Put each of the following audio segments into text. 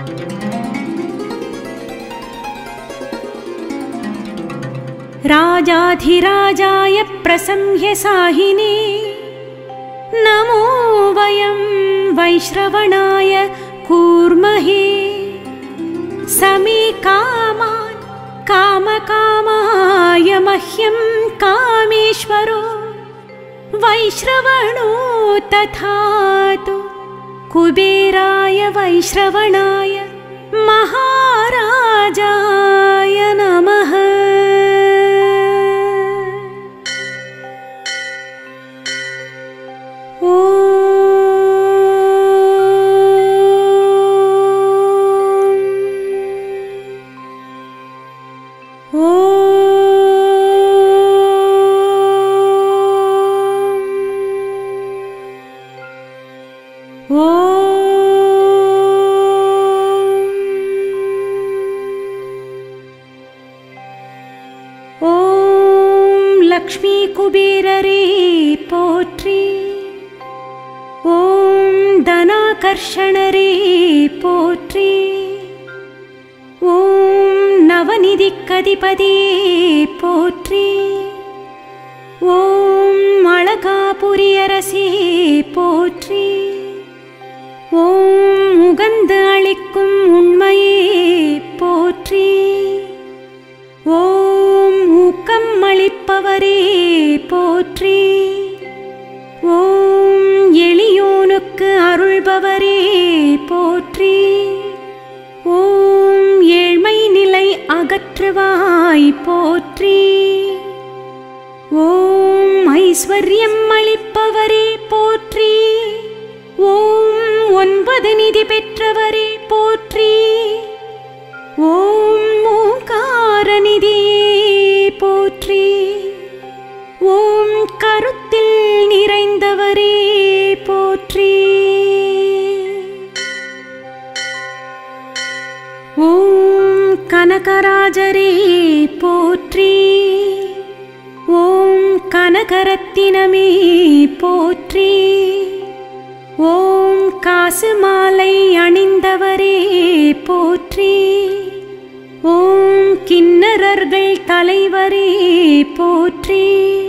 राजाधिराजाय प्रसंह्य साहिने नमो वयं वैश्रवणाय कूर्महे समे कामान् कामकामाय मह्यं कामेश्वरो वैश्रवणो तथा तु कुबेराय वैश्रवणाय महाराजाय नमः ஓம் லக்ஷ்மி குபேரரே போற்றி ஓம் தனாகர்ஷணரே போற்றி ஓம் நவநிதி கதிபதியே போற்றி ஓம் அழகாபுரியரசே போற்றி ஓம் உகந்து அளிக்கும் உண்மையே போற்றி ஓம் ஊக்கம் அளிப்பவரே போற்றி ஓம் எளியோனுக்கு அருள்பவரே போற்றி ஓம் ஏழ்மை நிலை அகற்றுவாய் போற்றி ஓம் ஐஸ்வர்யம் அளிப்பவரே போற்றி ஓம் ஒன்பது நிதி பெற்றவரே போற்றி ஓம் ஓங்கார நிதியே போற்றி ஓம் கருத்தில் நிறைந்தவரே போற்றி ஓம் கனகராஜரே போற்றி ஓம் கனகரத்தினமே போற்றி ஓம் காசு மாலை அணிந்தவரே போற்றி ஓம் கிண்ணறர்கள் தலைவரே போற்றி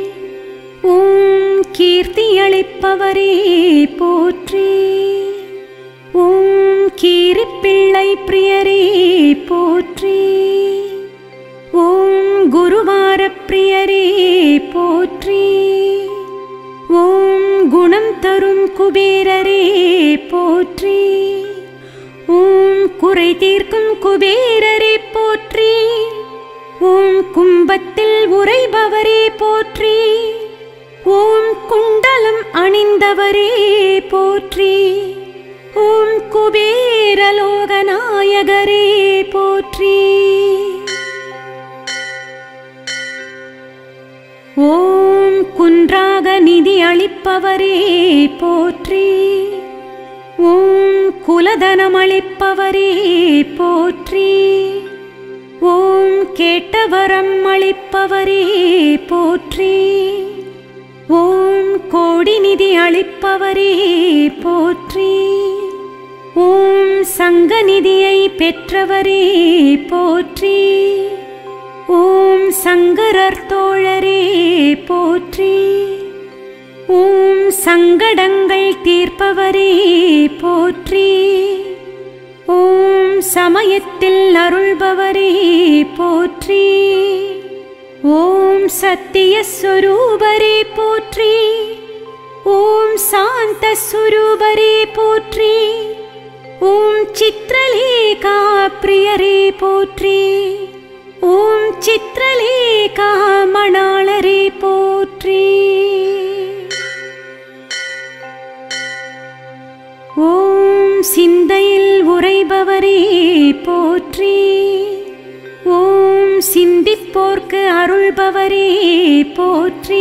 ஓம் கீர்த்தி அளிப்பவரே போற்றி ஓம் கீரிப்பிள்ளை பிரியரே போற்றி ஓம் குருவார பிரியரே போற்றி ஓம் குணம் தரும் குபேரரே போற்றி ஓம் குறை தீர்க்கும் குபேரரே போற்றி ஓம் கும்பத்தில் உறைபவரே போற்றி ஓம் குண்டலம் அணிந்தவரே போற்றி ஓம் குபேரலோகநாயகரே போற்றி ஓம் குன்றாக நிதி அளிப்பவரே போற்றி ஓம் குலதனம் அளிப்பவரே போற்றி ஓம் கேட்டவரம் அளிப்பவரே போற்றி ஓம் கோடி நிதி அளிப்பவரே போற்றி ஓம் சங்க நிதியை பெற்றவரே போற்றி ஓம் சங்கரர் தோழரே போற்றி ஓம் சங்கடங்கள் தீர்ப்பவரே போற்றி ஓம் சமயத்தில் அருள்பவரே போற்றி ஓம் சத்திய ஸ்வரூபரே போற்றி ஓம் சாந்த ஸ்வரூபரே போற்றி ஓம் சித்ரலேகா பிரியரே போற்றி ஓம் சித்ரலேகா மணாளரே போற்றி ஓம் சிந்தையில் உறைபவரே போற்றி ஓம் சிந்திப்போர்க்கு அருள்பவரே போற்றி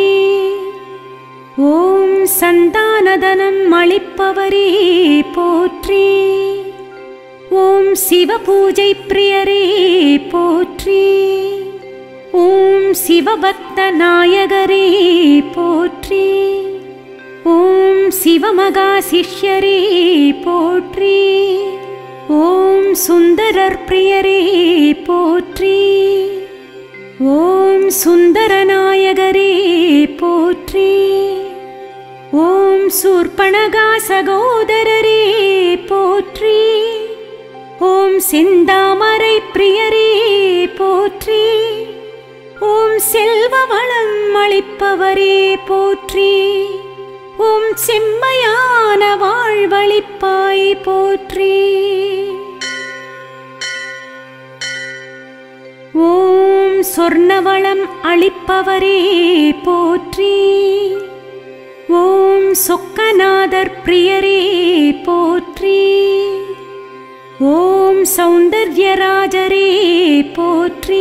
ஓம் சந்தானதனம் அளிப்பவரே போற்றி ஓம் சிவபூஜை பிரியரே போற்றி ஓம் சிவபக்த நாயகரே போற்றி ஓம் சிவமகா சிஷ்யரே போற்றி ஓம் சுந்தரர் பிரியரே போற்றி ஓம் சுந்தரநாயகரே போற்றி ஓம் சூர்பணகா சகோதரரே போற்றி ஓம் செந்தாமரை பிரியரே போற்றி ஓம் செல்வ வளம் அளிப்பவரே போற்றி ஓம் செம்மையான வாழ்வழிப்பாய் போற்றி ஓம் சொர்ணவளம் அளிப்பவரே போற்றி ஓம் சொக்கநாதர் பிரியரே போற்றி ஓம் சௌந்தர்யராஜரே போற்றி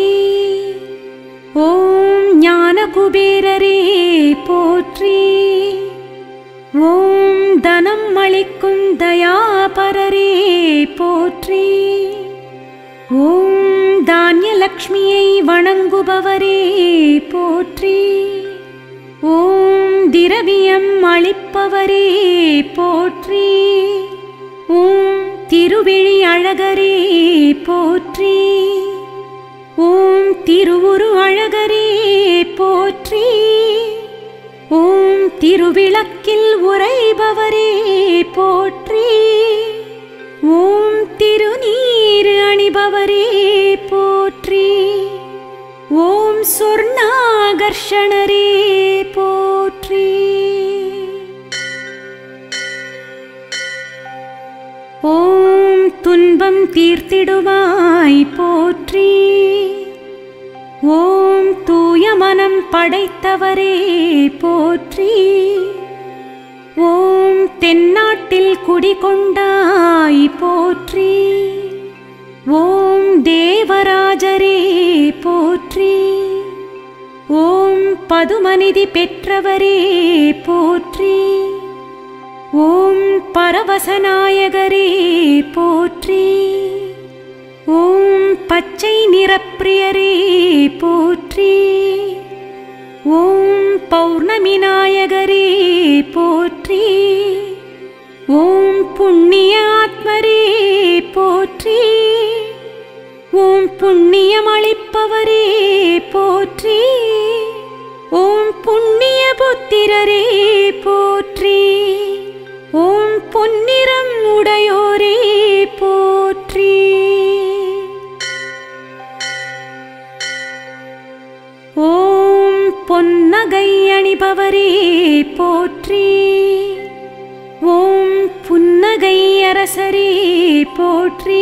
ஓம் ஞானகுபேரரே போற்றி ஓம் தனம் அளிக்கும் தயாபரரே போற்றி ஓம் தானியலக்ஷ்மியை வணங்குபவரே போற்றி ஓம் திரவியம் அளிப்பவரே போற்றி ஓம் திருவிழி அழகரே போற்றி ஓம் திருவுரு அழகரே போற்றி ஓம் திருவிளக்கில் உறைபவரே போற்றி ஓம் திருநீர் அணிபவரே போற்றி ஓம் சொர்ணாகர்ஷணரே போற்றி ஓம் துன்பம் தீர்த்திடுவாய் போற்றி ஓம் தூய மனம் படைத்தவரே போற்றி ஓம் தென்னாட்டில் குடிகொண்டாய் போற்றி ஓம் தேவராஜரே போற்றி ஓம் பதுமநிதி பெற்றவரே போற்றி ஓம் பரவசநாயகரே போற்றி ஓம் பச்சை நிறப்பிரியரே போற்றி ஓம் பௌர்ணமி நாயகரே போற்றி ஓம் புண்ணிய ஆத்மரே போற்றி ஓம் புண்ணியம் அளிப்பவரே போற்றி ஓம் புண்ணிய புத்திரரே போற்றி ஓம் பொன்னிறம் உடையோரே போற்றி ஓம் பொன்னகை அணிபவரே போற்றி ஓம் புன்னகை அரசரே போற்றி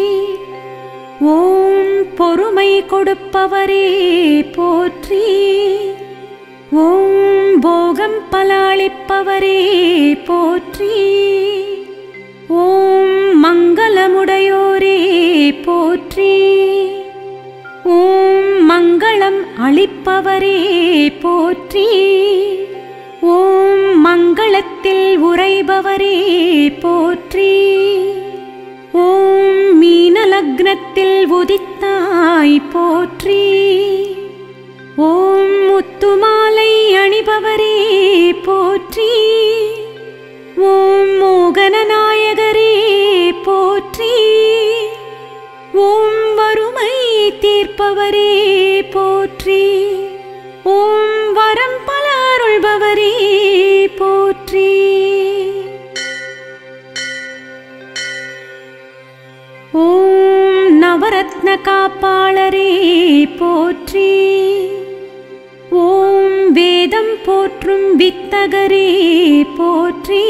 ஓம் பொறுமை கொடுப்பவரே போற்றி ஓம் போகம் பலாளிப்பவரே போற்றி ஓம் மங்களமுடையோரே போற்றி ஓம் மங்களம் அளிப்பவரே போற்றி ஓம் மங்களத்தில் உறைபவரே போற்றி ஓம் மீனலக்னத்தில் உதித்தாய் போற்றி ஓம் முத்துமாலை அணிபவரே போற்றி ஓம் மோகனநாயகரே போற்றி ஓம் வறுமை தீர்ப்பவரே போற்றி ஓம் வரம் பல அருள்பவரே போற்றி ஓம் நவரத்ன காப்பாளரே போற்றி ஓம் வேதம் போற்றும் வித்தகரே போற்றி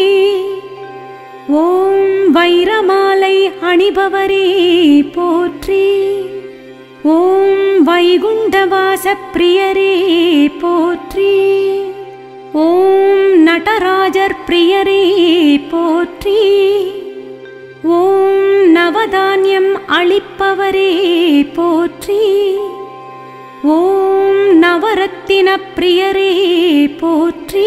ஓம் வைரமாலை அணிபவரே போற்றி ஓம் வைகுண்டவாச பிரியரே போற்றி ஓம் நடராஜர் பிரியரே போற்றி ஓம் நவதானியம் அளிப்பவரே போற்றி ஓம் நவரத்தின பிரியரே போற்றி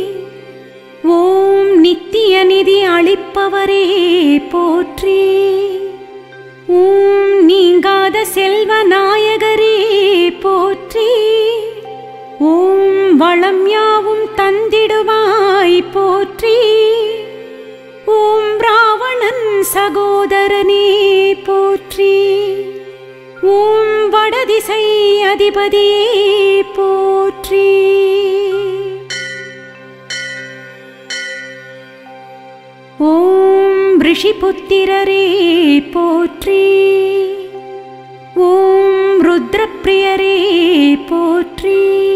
ஓம் நித்திய நிதி அளிப்பவரே போற்றி ஓம் நீங்காத செல்வ நாயகரே போற்றி ஓம் வளம் யாவும் தந்திடுவாய் போற்றி ஓம் ராவணன் சகோதரனே அதிபதியே போற்றி ஓம் ரிஷிபுத்திரரே போற்றி ஓம் ருத்ரப்பிரியரே போற்றி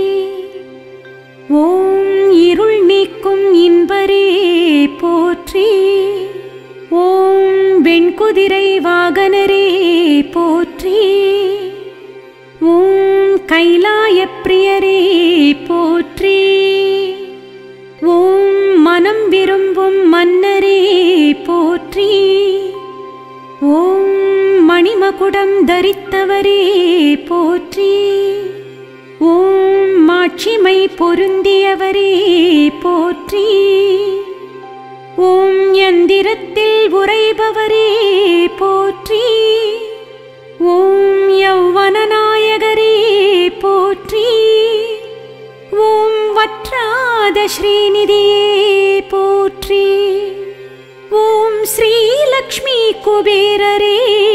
ஓம் இருள் நீக்கும் இன்பரே போற்றி ஓம் வெண்குதிரை வாகனரே போற்றி ஓம் கைலாயப் பிரியரே போற்றி ஓம் மனம் விரும்பும் மன்னரே போற்றி ஓம் மணிமகுடம் தரித்தவரே போற்றி ஓம் மாட்சிமை பொருந்தியவரே போற்றி ஓம் யந்திரத்தில் உறைபவரே போற்றி ஓம் யௌவனநாயகரே போற்றி ஓம் வற்றாத ஸ்ரீநிதியே போற்றி ஓம் ஸ்ரீலக்ஷ்மி குபேரரே